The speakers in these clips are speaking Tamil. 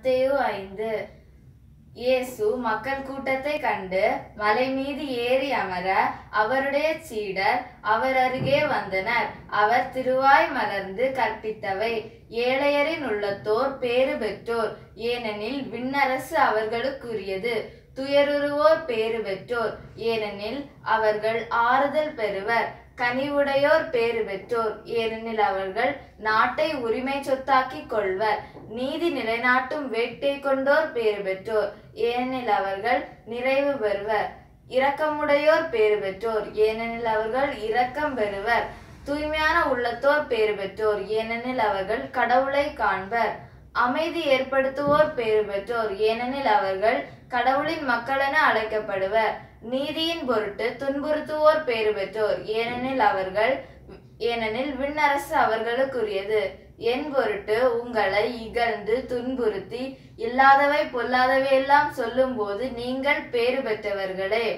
மத்தேயு ஐந்து இயேசு மக்கள் கூட்டத்தை கண்டு மலை மீது ஏறி அமர அவருடைய சீடர் அவர் அருகே வந்தனர் அவர் திருவாய் மலர்ந்து கற்பித்தவை ஏழையரின் உள்ளத்தோர் பேறு பெற்றோர் ஏனெனில் விண்ணரசு அவர்களுக்குரியது துயருருவோர் பேறு பெற்றோர் ஏனெனில் அவர்கள் ஆறுதல் பெறுவர் கனிவுடையோர் பேறு பெற்றோர் ஏனெனில் அவர்கள் நாட்டை உரிமை சொத்தாக்கிக் கொள்வர் நீதி நிலைநாட்டும் வேட்கை கொண்டோர் பேறு பெற்றோர் ஏனெனில் அவர்கள் நிறைவு பெறுவர் இரக்கமுடையோர் பேறு பெற்றோர் ஏனெனில் அவர்கள் இரக்கம் பெறுவர் தூய்மையான உள்ளத்தோர் பேறு பெற்றோர் ஏனெனில் அவர்கள் கடவுளை காண்பர் அமைதி ஏற்படுத்துவோர் பேறு பெற்றோர் ஏனெனில் அவர்கள் கடவுளின் மக்களென அழைக்கப்படுவர் நீதியின் பொருட்டு துன்புறுத்துவோர் பேறு பெற்றோர் ஏனெனில் அவர்கள் ஏனெனில் விண்ணரசு அவர்களுக்குரியது என் பொருட்டு உங்களை இகழ்ந்து துன்புறுத்தி இல்லாதவை பொல்லாதவை எல்லாம் சொல்லும்போது நீங்கள் பேறு பெற்றவர்களே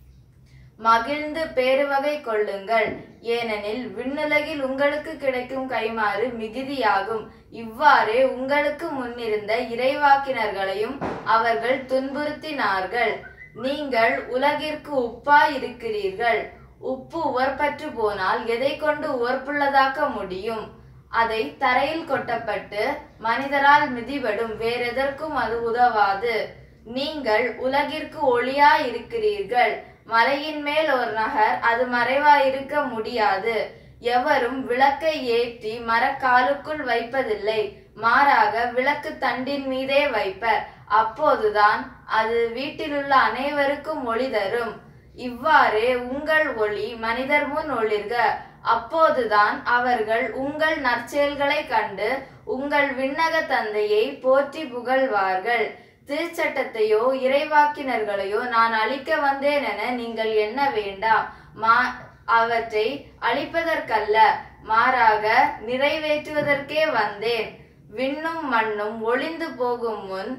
மகிழ்ந்து பேருவகை கொள்ளுங்கள் ஏனெனில் விண்ணுலகில் உங்களுக்கு கிடைக்கும் கைமாறு மிகுதியாகும் இவ்வாறே உங்களுக்கு முன்னிருந்த இறைவாக்கினர்களையும் அவர்கள் துன்புறுத்தினார்கள் நீங்கள் உலகிற்கு உப்பாய் இருக்கிறீர்கள் உப்பு உவர்பற்று போனால் எதை கொண்டு உவர்ப்புள்ளதாக்க முடியும் அதை தரையில் கொட்டப்பட்டு மனிதரால் மிதிபடும் வேறெதற்கும் அது உதவாது நீங்கள் உலகிற்கு ஒளியாய் இருக்கிறீர்கள் மலையின் மேல் ஒரு நகர் அது மறைவாயிருக்க முடியாது எவரும் விளக்கை ஏற்றி மரக்காலுக்குள் வைப்பதில்லை மாறாக விளக்கு தண்டின் மீதே வைப்பர் அப்போதுதான் அது வீட்டிலுள்ள அனைவருக்கும் ஒளி தரும் இவ்வாறே உங்கள் ஒளி மனிதர் முன் ஒளிர்க அப்போதுதான் அவர்கள் உங்கள் நற்செயல்களை கண்டு உங்கள் விண்ணக தந்தையை போற்றி புகழ்வார்கள் திருச்சட்டத்தையோ இறைவாக்கினர்களையோ நான் அழிக்க வந்தேன் என நீங்கள் எண்ண வேண்டாம் மா அவற்றை அழிப்பதற்கல்ல மாறாக நிறைவேற்றுவதற்கே வந்தேன் விண்ணும் மண்ணும் ஒளிந்து போகும் முன்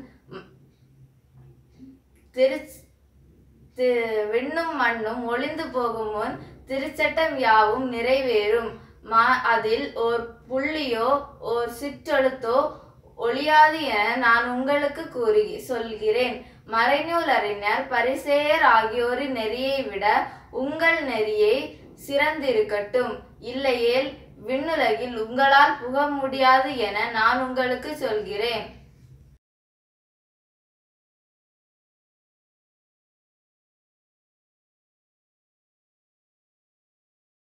திரு தி- விண்ணும் மண்ணும் ஒளிந்து போகும் முன் திருச்சட்டம் யாவும் நிறைவேறும் மா அதில் ஓர் புள்ளியோ ஓர் சிற்றெழுத்தோ ஒளியாது என நான் உங்களுக்கு கூறி சொல்கிறேன் மறைநூல் அறிஞர் பரிசேயர் ஆகியோரின் நெறியை விட உங்கள் நெறியை சிறந்திருக்கட்டும் இல்லையேல் விண்ணுலகில் உங்களால் புக முடியாது என நான் உங்களுக்கு சொல்கிறேன்